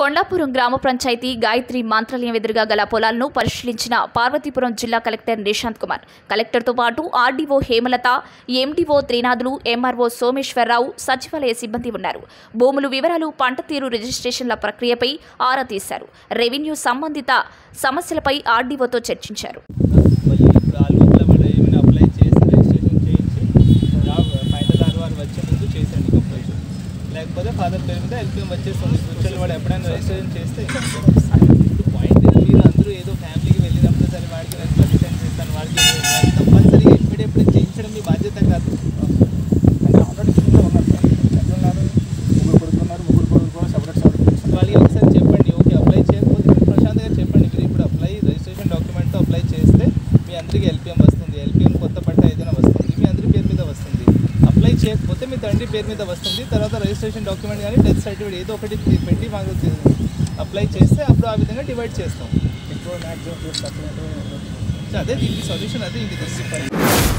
కొండాపురం గ్రామ పంచాయతీ గాయత్రి మంత్రాలయం ఎదురుగా గల పొలాలను పరిశీలించిన పార్వతీపురం జిల్లా కలెక్టర్ నిశాంత్ కుమార్ కలెక్టర్తో పాటు RDO Hemalatha MDO Trinathulu MRO Someswararao సచివాలయ సిబ్బంది ఉన్నారు భూములు వివరాలు పంట తీరు రిజిస్ట్రేషన్ల ప్రక్రియపై ఆరా తీశారు రెవెన్యూ సంబంధిత సమస్యలపై ఆర్డీఓతో చర్చించారు మళ్ళీ ఇప్పుడు ఆల్బమ్లో కూడా ఏమైనా అప్లై చేసి రిజిస్ట్రేషన్ చేయించి ఫైనల్ ఆర్ఆర్ వచ్చే ముందు చేసేయండి కంపల్సరీ లేకపోతే ఫాదర్ పేరు మీద ఎల్పిఎం వచ్చేస్తుంది ఫ్యూచర్లో వాడు ఎప్పుడైనా రిజిస్ట్రేషన్ చేస్తే ఇప్పుడు పాయింట్ మీరు అందరూ ఏదో ఫ్యామిలీకి వెళ్ళినప్పుడు సరే వాడికి నేను పర్మిషన్ చేస్తాను వాడికి వాడికి కంపల్సరీగా ఎప్పుడెప్పుడు చేయించడం మీ బాధ్యత కాదు అంటే ఆల్రెడీ కింద ఉన్నారు సార్ ఎట్లున్నారు ముగ్గురు కొడుకున్నారు ముగ్గురు కొడుకు కూడా సపరేట్ సపరేట్ వాళ్ళకి ఒకసారి చెప్పండి ఓకే అప్లై చేయకపోతే మీరు ప్రశాంత్గా చెప్పండి మీరు ఇప్పుడు అప్లై రిజిస్ట్రేషన్ డాక్యుమెంట్తో అప్లై చేస్తే మీ అందరికీ ఎల్పిఎం వస్తుంది ఎల్పిఎం కొత్త పట్ట ఏదైనా వస్తుంది మీ అందరి పేరు మీద వస్తుంది అప్లై చేయకపోతే మీ తండ్రి పేరు మీద వస్తుంది తర్వాత రిజిస్ట్రేషన్ డాక్యుమెంట్ కానీ డెత్ సర్టిఫికేట్ ఏదో ఒకటి పెట్టి మాకు అప్లై చేస్తే అప్పుడు ఆ విధంగా డివైడ్ చేస్తాం ఎక్కువ మ్యాక్సిమం సో అదే దీనికి సొల్యూషన్ అదే ఇంక తెలిసి